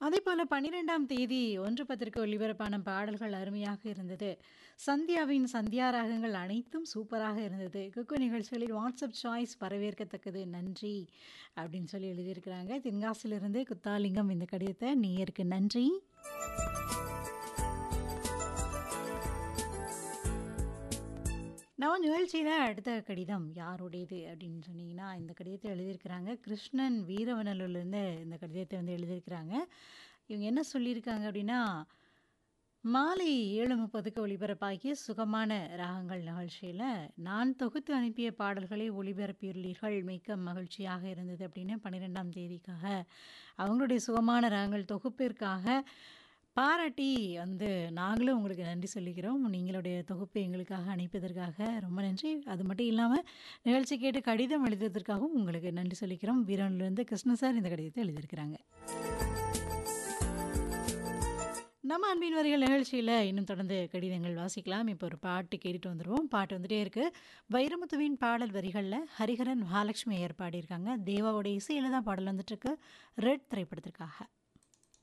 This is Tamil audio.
அதேபோல 12ஆம் தேதி 1:10க்கு ஒலிபரப்பான பாடல்கள் அருமையாக இருந்தது. சந்தியாவின் சந்தியா ராகங்கள் அனைத்தும் சூப்பராக இருந்தது. குக்கு நிகழ்ச்சிகளில் வாட்ஸ்அப் சாய்ஸ் வரவேற்கத்தக்கது. நன்றி. அப்படின்னு சொல்லி எழுதியிருக்கிறாங்க. தென்காசியிலிருந்து குத்தாலிங்கம் இந்த கடிதத்த நேயருக்கு நன்றி. நம்ம நிகழ்ச்சியில அடுத்த கடிதம் யாருடையது அப்படின்னு சொன்னீங்கன்னா, இந்த கடிதத்த எழுதியிருக்கிறாங்க. கிருஷ்ணன் வீரவநல்லூர்லேருந்து இந்த கடிதத்த வந்து எழுதியிருக்கிறாங்க. இவங்க என்ன சொல்லியிருக்காங்க அப்படின்னா, மாலை 7:30க்கு ஒலிபரப்பாகிய சுகமான ராகங்கள் நிகழ்ச்சியில, நான் தொகுத்து அனுப்பிய பாடல்களை ஒளிபரப்பியுள்ளீர்கள். மிக்க மகிழ்ச்சியாக இருந்தது அப்படின்னு 12ஆம் தேதிக்காக, அவங்களுடைய சுகமான ராகங்கள் தொகுப்பிற்காக பாராட்டி வந்து நாங்களும் உங்களுக்கு நன்றி சொல்லிக்கிறோம். நீங்களுடைய தொகுப்பை எங்களுக்காக அனுப்பியதற்காக ரொம்ப நன்றி. அது மட்டும் இல்லாம, நிகழ்ச்சி கேட்டு கடிதம் எழுதியதற்காகவும் உங்களுக்கு நன்றி சொல்லிக்கிறோம். வீரவநல்லூர்லேருந்து கிருஷ்ண சார் இந்த கடிதத்த எழுதியிருக்கிறாங்க. நம்ம அன்பின் வரிகள் நிகழ்ச்சியில இன்னும் தொடர்ந்து கடிதங்கள் வாசிக்கலாம். இப்போ ஒரு பாட்டு கேட்டுட்டு வந்துருவோம். பாட்டு வந்துட்டே இருக்கு. வைரமுத்துவின் பாடல் வரிகள்ல ஹரிஹரன், மகாலட்சுமி ஐயர் பாடியிருக்காங்க. தேவாவோட இசையில தான் பாடல் வந்துட்டுருக்கு. ரெட் திரைப்படத்திற்காக.